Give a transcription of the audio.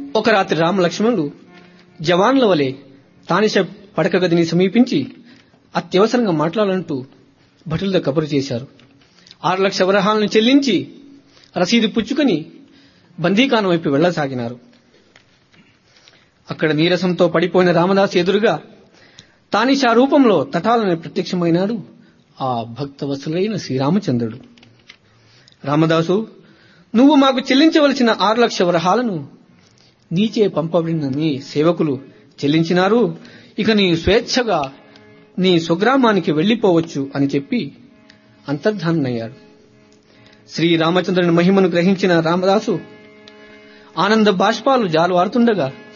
ఒక రాత్రి రామ లక్ష్మణుడు జవాన్ల వలె తానిష పడక గదిని సమీపించి అత్యవసరంగా మాట్లాడాలంటూ భటులతో కబురు చేశారు ఆరు లక్ష వరహాలను చెల్లించి రసీదు పుచ్చుకొని బందీకానం వైపు వెళ్లసాగినారు అక్కడ నీరసంతో పడిపోయిన రామదాసు ఎదురుగా తానిషా రూపంలో తటాలని ప్రత్యక్షమైనాడు ఆ భక్తవసులైన శ్రీరామచంద్రుడు రామదాసు నువ్వు మాకు చెల్లించవలసిన ఆరు లక్ష వరహాలను నీచే పంపబడిన నీ సేవకులు చెల్లించినారు ఇక నీ స్వేచ్ఛగా నీ స్వగ్రామానికి వెళ్లిపోవచ్చు అని చెప్పి అంతర్ధానయ్యాడు శ్రీరామచంద్రుని మహిమను గ్రహించిన రామదాసు ఆనంద బాష్పాలు జాలువారుతుండగా